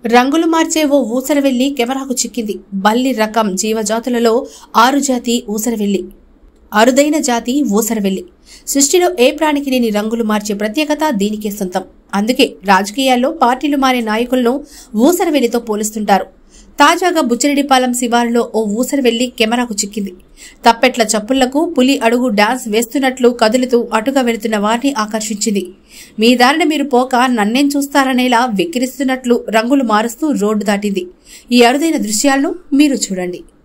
రంగులు మార్చే ఓ ఊసరవెల్లి కెమెరాకు చిక్కింది బల్లి రకం జీవజాతులలో ఆరు జాతి ఊసరవెల్లి అరుదైన జాతి ఊసరవెల్లి సృష్టిలో ఏ ప్రాణికి లేని రంగులు మార్చే ప్రత్యేకత దీనికే సొంతం అందుకే రాజకీయాల్లో పార్టీలు మారే నాయకులను ఊసరవెల్లితో పోలుస్తుంటారు తాజాగా బుచ్చిరెడ్డిపాలెం శివారులో ఓ ఊసరవెల్లి కెమెరాకు చిక్కింది తప్పెట్ల చప్పుళ్లకు పులి అడుగు డాన్స్ వేస్తున్నట్లు కదులుతూ అటుగా వెళుతున్న వారిని ఆకర్షించింది మీ దారిన మీరు పోక నన్నేం చూస్తారనేలా వెక్కిరిస్తున్నట్లు రంగులు మారుస్తూ రోడ్డు దాటింది ఈ అరుదైన దృశ్యాలను మీరు చూడండి